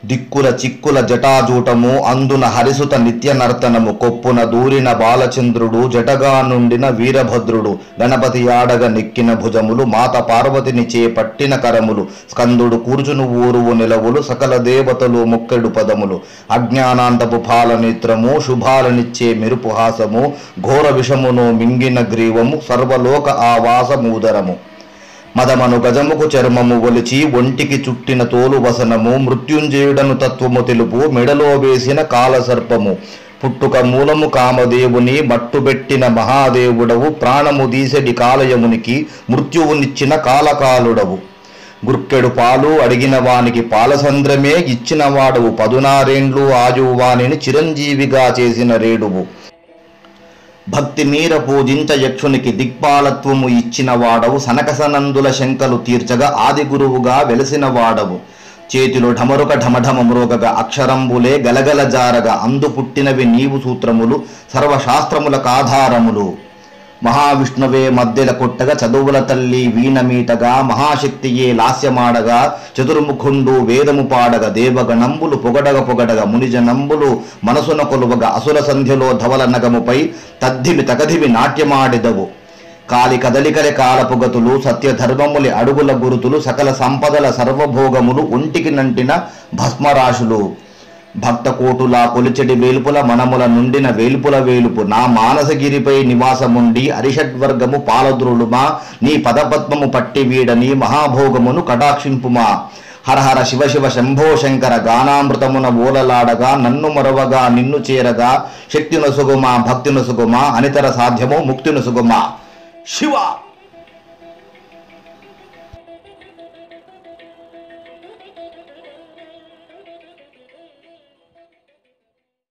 దిక్కుల చిక్కుల జటాజూటము అందున హరిసుత నిత్య నర్తనము కొప్పున దూరిన బాలచంద్రుడు జటగా నుండిన వీరభద్రుడు గణపతి ఆడగ నెక్కిన భుజములు మాత పార్వతిని చేపట్టిన కరములు స్కందుడు కూర్చును ఊరువు నిలవులు సకల దేవతలు మొక్కెడు పదములు అజ్ఞానాంతపు పాలనేత్రము శుభాలనిచ్చే మెరుపు హాసము ఘోర విషమును మింగిన గ్రీవము సర్వలోక ఆవాసమూదరము మదమను గజముకు చర్మము ఒలిచి ఒంటికి చుట్టిన తోలు వసనము మృత్యుంజయుడను తత్వము తెలుపు మెడలో వేసిన కాలసర్పము పుట్టుక మూలము కామదేవుని మట్టుబెట్టిన మహాదేవుడవు ప్రాణము దీసెడి కాలయమునికి మృత్యువునిచ్చిన కాలకాలుడవు గుర్కెడు పాలు అడిగిన వానికి పాలసంద్రమే ఇచ్చిన వాడవు పదునారేండ్లు ఆయువు వానిని చిరంజీవిగా చేసిన రేడువు భక్తి మీర పూజించ యక్షునికి దిక్పాలత్వము ఇచ్చిన వాడవు సనకసనందుల శంకలు తీర్చగా ఆది గురువుగా వెలసిన వాడవు చేతిలో ఢమరుక ఢమఢమ మ్రోగగా అక్షరంబులే గలగల జారగా అందు పుట్టినవి నీవు సూత్రములు సర్వశాస్త్రములకు ఆధారములు మహావిష్ణువే మధ్యల కొట్టగా చదువుల తల్లి వీణమీటగా మహాశక్తియే లాస్యమాడగా చతుర్ముఖుండు వేదము పాడగా దేవగణంబులు పొగడగ పొగడగ మునిజనంబులు మనసున కొలువగా అసుర సంధ్యలో ధవల నగముపై తద్దిమి తగదిమి నాట్యమాడిదవు కాలి కదలికలే కాలపుగతులు సత్యధర్మములి అడుగుల గురుతులు సకల సంపదల సర్వభోగములు ఒంటికి నంటిన భస్మరాశులు భక్త కోటులా కొలిచెడి వేలుపుల మనముల నుండిన వేలుపుల వేలుపు నా మానసగిరిపై నివాసముండి అరిషడ్వర్గము పాలద్రులుమా నీ పదపద్మము పట్టి వీడని మహాభోగమును కటాక్షింపుమా హరహర శివ శివ శంభో శంకర గానామృతమున ఓలలాడగా నన్ను మరవగా నిన్ను చేరగా శక్తినొసుగుమా భక్తినొసుగుమా అనితర సాధ్యము ముక్తినొసుగుమా శివ